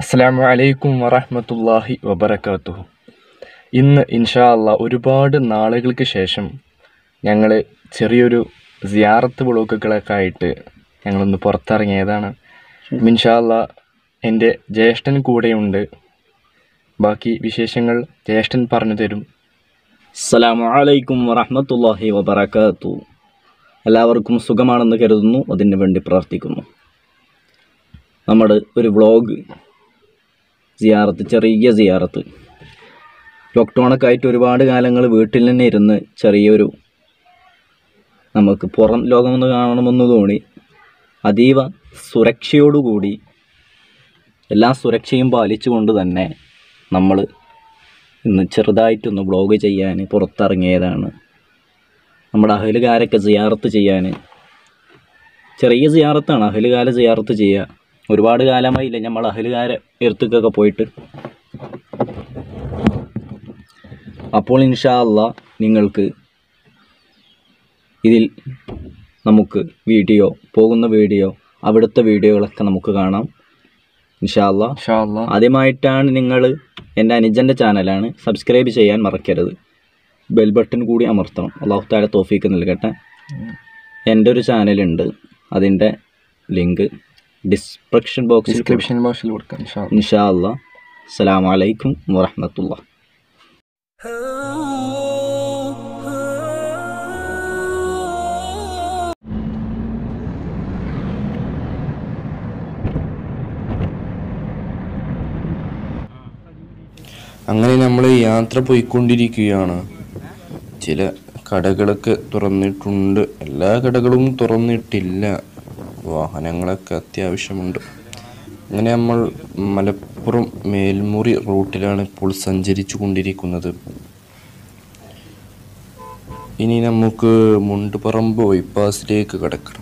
അസ്സലാമു അലൈക്കും വറഹ്മത്തുള്ളാഹി വബറകാതുഹു ഇന്ന് ഇൻഷാ അള്ളാ ഒരുപാട് നാളുകൾക്ക് ശേഷം ഞങ്ങൾ ചെറിയൊരു സിയാറത്ത് വ്ളോഗുകളൊക്കെ ആയിട്ട് ഞങ്ങളൊന്ന് പുറത്തിറങ്ങിയതാണ് ഇൻഷാ അള്ളാ എൻ്റെ ജ്യേഷ്ഠൻ കൂടെയുണ്ട് ബാക്കി വിശേഷങ്ങൾ ജ്യേഷ്ഠൻ പറഞ്ഞു തരും അസ്സലാമു അലൈക്കും വറഹ്മത്തുള്ളാഹി വബറകാത്തു എല്ലാവർക്കും സുഖമാണെന്ന് കരുതുന്നു അതിനു വേണ്ടി പ്രാർത്ഥിക്കുന്നു നമ്മുടെ ഒരു വ്ളോഗ് സിയാറത്ത് ചെറിയ സിയാറത്ത് ലോക്ക്ഡൗണൊക്കെ ആയിട്ട് ഒരുപാട് കാലങ്ങൾ വീട്ടിൽ തന്നെ ഇരുന്ന് ചെറിയൊരു നമുക്ക് പുറം ലോകമൊന്ന് കാണണമെന്ന് തോന്നി അതീവ സുരക്ഷയോടുകൂടി എല്ലാ സുരക്ഷയും പാലിച്ചുകൊണ്ട് തന്നെ നമ്മൾ ഇന്ന് ചെറുതായിട്ടൊന്ന് വ്ളോഗ് ചെയ്യാൻ പുറത്തിറങ്ങിയതാണ് നമ്മുടെ അഹലുകാരൊക്കെ സിയാറത്ത് ചെയ്യാൻ ചെറിയ സിയാറത്താണ് അഹലുകാല സിയാറത്ത് ചെയ്യുക ഒരുപാട് കാലമായില്ല നമ്മൾ അഹലുകാരെ എഴുത്തുക്കൊക്കെ പോയിട്ട് അപ്പോൾ ഇൻഷാ അള്ളാ നിങ്ങൾക്ക് ഇതിൽ നമുക്ക് വീഡിയോ പോകുന്ന വീഡിയോ അവിടുത്തെ വീഡിയോകളൊക്കെ നമുക്ക് കാണാം ഇൻഷാ അള്ളാ ഇൻഷാ അള്ളാ ആദ്യമായിട്ടാണ് നിങ്ങൾ എൻ്റെ അനുജൻ്റെ ചാനലാണ് സബ്സ്ക്രൈബ് ചെയ്യാൻ മറക്കരുത് ബെൽ ബട്ടൺ കൂടി അമർത്തണം അള്ളാഹു താല തോഫീക്ക് നൽകട്ടെ എൻ്റെ ഒരു ചാനലുണ്ട് അതിൻ്റെ ലിങ്ക് ഡിസ്ക്രിപ്ഷൻ ബോക്സിൽ ഡിസ്ക്രിപ്ഷൻ ബോക്സിൽ കൊടുക്കാം ഇൻഷാ അള്ളാ ഇൻഷാ അല്ലാ അസ്സലാമു അലൈക്കും വറഹ്മത്തുള്ള അങ്ങനെ നമ്മൾ യാത്ര പോയിക്കൊണ്ടിരിക്കുകയാണ് ചില കടകളൊക്കെ തുറന്നിട്ടുണ്ട് എല്ലാ കടകളും തുറന്നിട്ടില്ല വാഹനങ്ങളൊക്കെ അത്യാവശ്യമുണ്ട് അങ്ങനെ നമ്മൾ മലപ്പുറം മേൽമുറി റൂട്ടിലാണ് ഇപ്പോൾ സഞ്ചരിച്ചു കൊണ്ടിരിക്കുന്നത് ഇനി നമുക്ക് മുണ്ടുപറമ്പ് ബൈപ്പാസിലേക്ക് കടക്കണം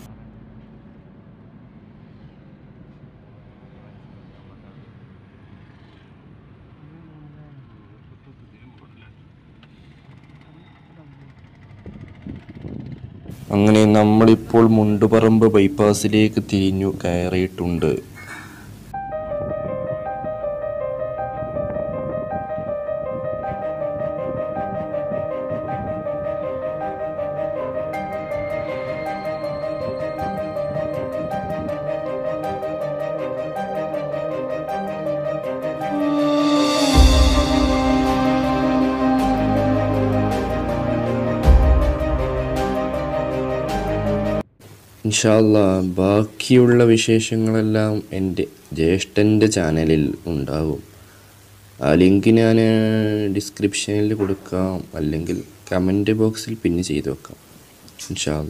അങ്ങനെ നമ്മളിപ്പോൾ മുണ്ടുപറമ്പ് ബൈപ്പാസിലേക്ക് തിരിഞ്ഞു കയറിയിട്ടുണ്ട് ഇൻഷാല്ല ബാക്കിയുള്ള വിശേഷങ്ങളെല്ലാം എൻ്റെ ജ്യേഷ്ഠൻ്റെ ചാനലിൽ ഉണ്ടാകും ആ ലിങ്ക് ഞാൻ ഡിസ്ക്രിപ്ഷനിൽ കൊടുക്കാം അല്ലെങ്കിൽ കമൻറ്റ് ബോക്സിൽ പിന്ന് ചെയ്ത് വെക്കാം ഇൻഷാല്ല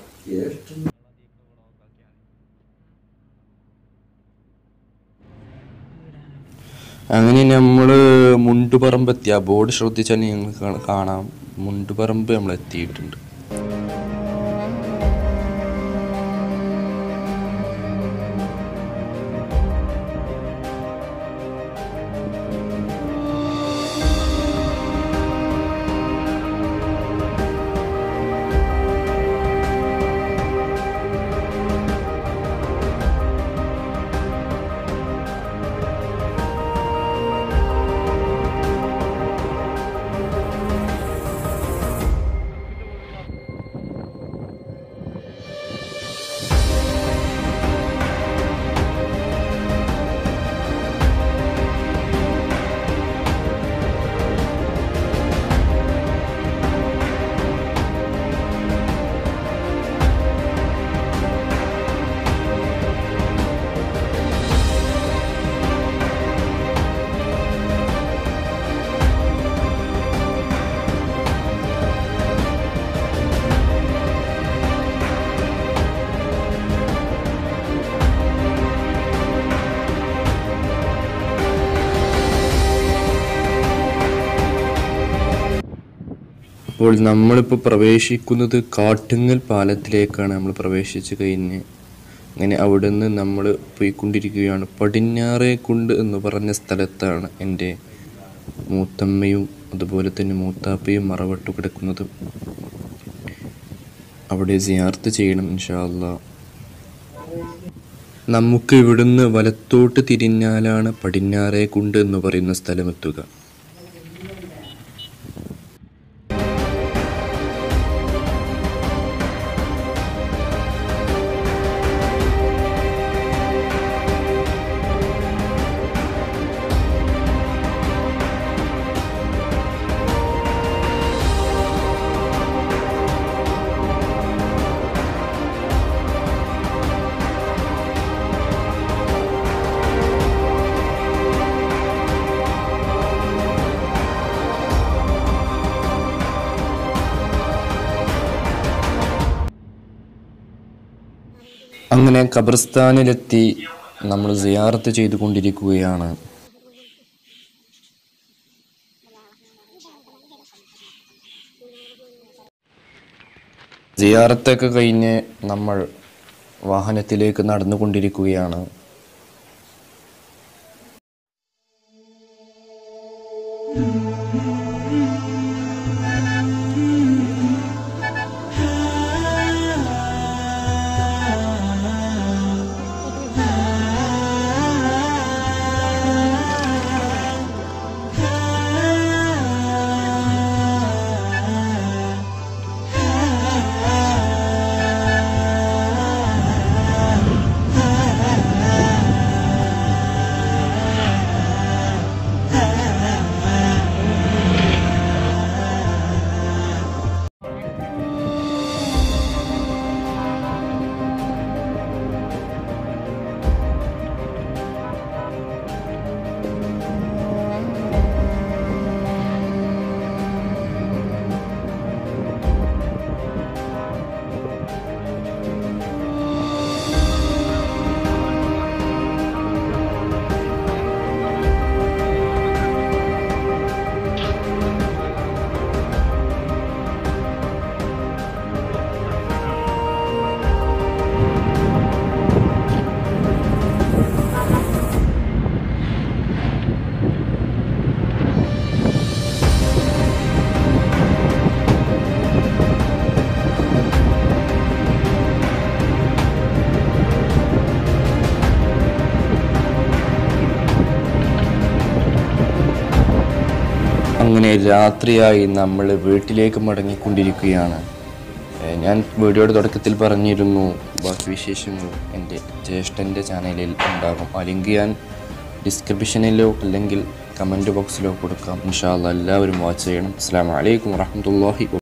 അങ്ങനെ നമ്മൾ മുണ്ടുപറമ്പ് എത്തി ആ ബോർഡ് ശ്രദ്ധിച്ചാൽ നിങ്ങൾ കാണാം മുണ്ടുപറമ്പ് നമ്മൾ എത്തിയിട്ടുണ്ട് അപ്പോൾ നമ്മളിപ്പോൾ പ്രവേശിക്കുന്നത് കാട്ടുങ്ങൽ പാലത്തിലേക്കാണ് നമ്മൾ പ്രവേശിച്ച് കഴിഞ്ഞ് അങ്ങനെ അവിടെ നിന്ന് നമ്മൾ പോയിക്കൊണ്ടിരിക്കുകയാണ് പടിഞ്ഞാറേ കുണ്ട് എന്ന് പറഞ്ഞ സ്ഥലത്താണ് എൻ്റെ മൂത്തമ്മയും അതുപോലെ തന്നെ മൂത്താപ്പയും മറവട്ടു കിടക്കുന്നത് അവിടെ സിയാർത്ത് ചെയ്യണം ഇൻഷാ അല്ലാ നമുക്ക് ഇവിടുന്ന് വലത്തോട്ട് തിരിഞ്ഞാലാണ് പടിഞ്ഞാറേ കുണ്ട് എന്ന് പറയുന്ന സ്ഥലമെത്തുക അങ്ങനെ ഖബർസ്ഥാനിലെത്തി നമ്മൾ സിയാറത്ത് ചെയ്തുകൊണ്ടിരിക്കുകയാണ് സിയാറത്തൊക്കെ കഴിഞ്ഞ് നമ്മൾ വാഹനത്തിലേക്ക് നടന്നുകൊണ്ടിരിക്കുകയാണ് അങ്ങനെ രാത്രിയായി നമ്മൾ വീട്ടിലേക്ക് മടങ്ങിക്കൊണ്ടിരിക്കുകയാണ് ഏഹ് ഞാൻ വീഡിയോയുടെ തുടക്കത്തിൽ പറഞ്ഞിരുന്നു ബാക്കി വിശേഷങ്ങൾ എൻ്റെ ജ്യേഷ്ഠൻ്റെ ചാനലിൽ ഉണ്ടാകും ആ ലിങ്ക് ഞാൻ ഡിസ്ക്രിപ്ഷനിലോ അല്ലെങ്കിൽ കമൻറ്റ് ബോക്സിലോ കൊടുക്കാം ഇൻഷാല്ല എല്ലാവരും വാച്ച് ചെയ്യണം അസ്സാം വലൈക്കും വാഹമത്തല്ലാഹി